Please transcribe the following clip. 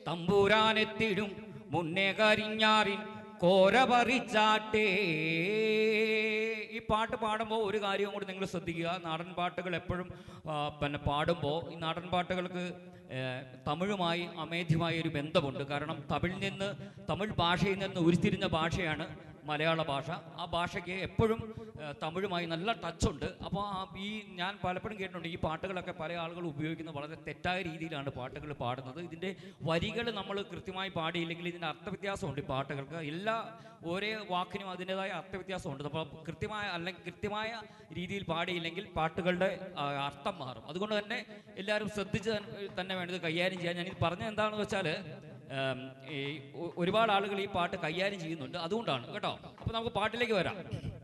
തമ്പൂരാനെത്തിടും മുന്നേ കരിഞ്ഞാറിൻ കോര പറിച്ചാട്ടേ ഈ പാട്ട് പാടുമ്പോൾ ഒരു കാര്യവും കൂടി നിങ്ങൾ ശ്രദ്ധിക്കുക നാടൻ പാട്ടുകൾ എപ്പോഴും ആ, പിന്നെ പാടുമ്പോൾ ഈ നാടൻ പാട്ടുകൾക്ക് ഏ, തമിഴുമായി അമേധ്യമായ ഒരു ബന്ധമുണ്ട് കാരണം തമിഴിൽ നിന്ന് തമിഴ് ഭാഷയിൽ നിന്ന് ഉരുത്തിരിഞ്ഞ ഭാഷയാണ് മലയാള ഭാഷ ആ ഭാഷയ്ക്ക് എപ്പോഴും ഏ, തമിഴുമായി നല്ല ടച്ചുണ്ട് അപ്പോൾ ആ ഈ ഞാൻ പലപ്പോഴും കേട്ടിട്ടുണ്ട് ഈ പാട്ടുകളൊക്കെ പല ആളുകളും ഉപയോഗിക്കുന്നത് വളരെ തെറ്റായ രീതിയിലാണ് പാട്ടുകൾ പാടുന്നത് ഇതിൻ്റെ വരികൾ നമ്മൾ കൃത്യമായി പാടിയില്ലെങ്കിൽ ഇതിൻ്റെ അർത്ഥവ്യത്യാസമുണ്ട് ഈ പാട്ടുകൾക്ക് എല്ലാ ഓരോ വാക്കിനും അതിൻ്റെതായ അർത്ഥവ്യത്യാസമുണ്ട് അപ്പോൾ കൃത്യമായ അല്ലെങ്കിൽ കൃത്യമായ രീതിയിൽ പാടിയില്ലെങ്കിൽ പാട്ടുകളുടെ ആ, അർത്ഥം മാറും അതുകൊണ്ട് തന്നെ എല്ലാവരും ശ്രദ്ധിച്ച് തന്നെ- തന്നെ വേണ്ടത് കൈകാര്യം ചെയ്യാൻ ഞാനിത് പറഞ്ഞത് എന്താണെന്ന് വെച്ചാൽ ഉം, ഈ ഒ- ഒരുപാട് ആളുകൾ ഈ പാട്ട് കൈകാര്യം ചെയ്യുന്നുണ്ട് അതുകൊണ്ടാണ് കേട്ടോ അപ്പോൾ നമുക്ക് പാട്ടിലേക്ക് വരാം